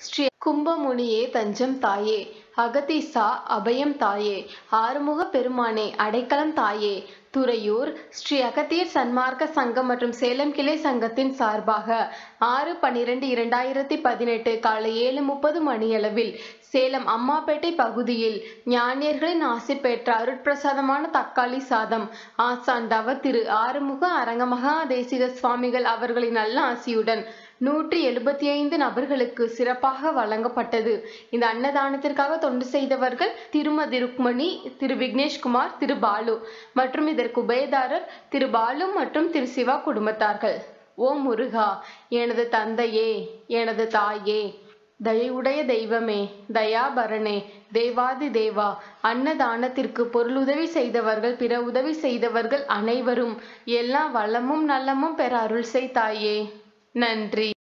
ஸ்ரீ கும்பமுனியே தஞ்சம் தாயே அகதீசா அபயம் தாயே ஆறுமுக பெருமானே அடைக்கலம் தாயே துறையூர் ஸ்ரீ அகத்தியர் சன்மார்க்க சங்கம் மற்றும் சேலம் கிளை சங்கத்தின் சார்பாக ஆறு பன்னிரெண்டு இரண்டாயிரத்தி பதினெட்டு காலை ஏழு முப்பது மணியளவில் சேலம் அம்மாப்பேட்டை பகுதியில் ஞானியர்களின் ஆசி பெற்ற அருட்பிரசாதமான தக்காளி சாதம் ஆசான் தவ திரு ஆறுமுக அரங்கமகா தேசிக சுவாமிகள் அவர்களின் நல்ல ஆசியுடன் நூற்றி எழுபத்தி ஐந்து நபர்களுக்கு சிறப்பாக வழங்கப்பட்டது இந்த அன்னதானத்திற்காக தொண்டு செய்தவர்கள் திருமதி ருக்மணி திரு விக்னேஷ்குமார் திரு பாலு மற்றும் இதற்கு உபயதாரர் திரு பாலு மற்றும் திரு சிவா குடும்பத்தார்கள் ஓ முருகா எனது தந்தையே எனது தாயே தயவுடைய தெய்வமே தயாபரணே தேவாதி தேவா அன்னதானத்திற்கு பொருளுதவி செய்தவர்கள் பிற உதவி செய்தவர்கள் அனைவரும் எல்லா வளமும் நலமும் பெற அருள் செய் தாயே நன்றி